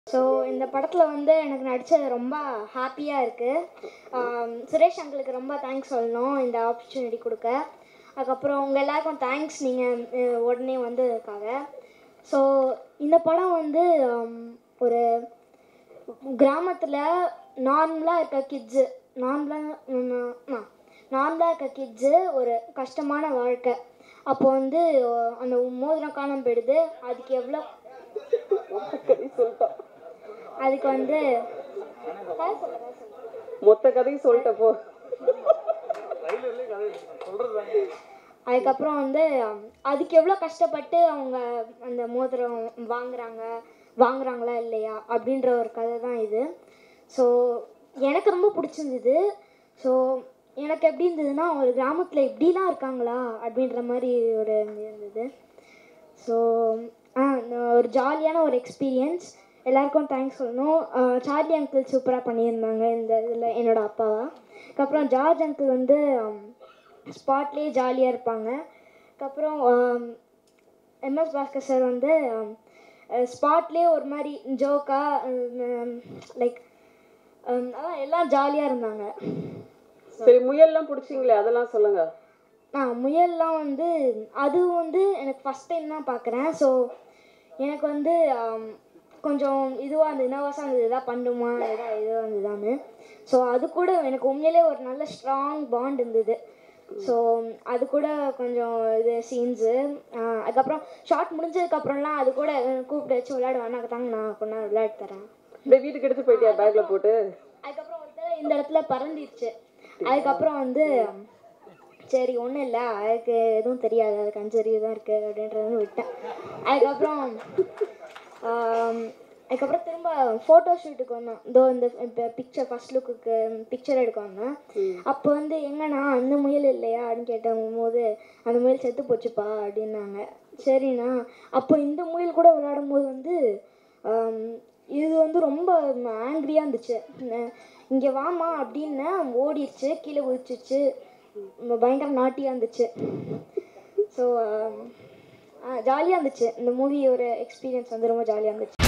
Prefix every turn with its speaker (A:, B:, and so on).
A: So இந்த படத்தில் வந்து எனக்கு நடித்தது ரொம்ப ஹாப்பியாக இருக்குது சுரேஷ் அங்கிளுக்கு ரொம்ப தேங்க்ஸ் சொல்லணும் இந்த ஆப்பர்ச்சுனிட்டி கொடுக்க அதுக்கப்புறம் உங்கள் எல்லாருக்கும் தேங்க்ஸ் நீங்கள் உடனே வந்ததுக்காக ஸோ இந்த படம் வந்து ஹம், ஒரு கிராமத்தில் நார்மலாக இருக்க கிட்ஸு நார்மலாக நார்மலாக இருக்க கிட்ஸு ஒரு கஷ்டமான வாழ்க்கை அப்போ வந்து அஹ், அந்த மோதிரம் காணாம போயிடுது அதுக்கு எவ்வளோ
B: சொல்லிட்டோம்
A: அதுக்கு வந்து கதை சொல்லு, கதை சொல்லு.
B: மொத்த கதையும் சொல்லிட்ட போ
A: அதுக்கப்புறம் வந்து அம், அதுக்கு எவ்வளோ கஷ்டப்பட்டு அவங்க அந்த மோதிரம் வாங்குறாங்க வாங்குறாங்களா இல்லையா அப்படின்ற ஒரு கதை தான் இது ஸோ எனக்கு ரொம்ப பிடிச்சிருந்தது ஸோ எனக்கு எப்படி இருந்ததுன்னா ஒரு கிராமத்தில் இப்படிலாம் இருக்காங்களா அப்படின்ற மாதிரி ஒரு இது இருந்தது ஸோ ஆ நான் ஒரு ஜாலியான ஒரு எக்ஸ்பீரியன்ஸ் எல்லாருக்கும் தேங்க்ஸ் சொல்லணும் ஆ, சார்லி அங்கிள் சூப்பராக பண்ணியிருந்தாங்க இந்த இதில் என்னோட அப்பாவா அதுக்கப்புறம் ஜார்ஜ் அங்கிள் வந்து ஸ்பாட்லேயே ஜாலியாக இருப்பாங்க அதுக்கப்புறம் எம்எஸ் பாஸ்கர் சார் வந்து ஸ்பாட்லேயே ஒரு மாதிரி ஜோக்காக லைக் அதான் எல்லாம் ஜாலியாக இருந்தாங்க
B: சரி முயல்லாம் பிடிச்சிங்களே அதெல்லாம் சொல்லுங்க
A: நான் முயல்லாம் வந்து அது வந்து எனக்கு ஃபஸ்ட் டைம் தான் பார்க்குறேன் ஸோ எனக்கு வந்து ஆம், கொஞ்சம் இதுவாக இருந்தது நர்வஸாக இருந்தது எதாவது பண்ணுமா எதாவது இதுவாக இருந்ததான்னு ஸோ அது கூட எனக்கு உண்மையிலே ஒரு நல்ல ஸ்ட்ராங் பாண்ட் இருந்தது ஸோ அது கூட கொஞ்சம் இது சீன்ஸு அதுக்கப்புறம் ஷார்ட் முடிஞ்சதுக்கப்புறம்லாம் அது கூட அஹ், கூப்பிட்டு வச்சு விளையாடுவாங்க தாங்க நான் கொஞ்ச நேரம் விளையாடி தரேன்
B: அப்படியே வீட்டுக்கு எடுத்து போயிட்டியா பேக்ல போட்டு
A: அதுக்கப்புறம் ஒரு தடவை இந்த இடத்துல பறந்துருச்சு அதுக்கப்புறம் வந்து சரி ஒன்றும் இல்லை அதுக்கு எதுவும் தெரியாது அதுக்கு அஞ்சு அறிவு தான் இருக்குது அப்படின்றத விட்டேன் அதுக்கப்புறம் ஆம், அதுக்கப்புறம் திரும்ப ஃபோட்டோ ஷூட்டுக்கு வந்தோம் இதோ இந்த இப்போ பிக்சர் ஃபர்ஸ்ட் லுக்குக்கு பிக்சர் எடுக்க வந்தோம் அப்போ வந்து எங்கண்ணா அந்த முயல் இல்லையா அப்படின்னு கேட்டவங்க போது அந்த முயல் செத்து போச்சுப்பா அப்படின்னாங்க சரிண்ணா அப்போ இந்த முயல் கூட விளையாடும் போது வந்து ஆம், இது வந்து ரொம்ப ஆங்க்ரியாக இருந்துச்சு இங்கே வாமா அப்படின்னு ஓடிடுச்சு கீழே குதிச்சிச்சு பயங்கர நாட்டியாக இருந்துச்சு ஸோ ஜாலியாக இருந்துச்சு இந்த மூவி ஒரு எக்ஸ்பீரியன்ஸ் வந்து ரொம்ப ஜாலியாக இருந்துச்சு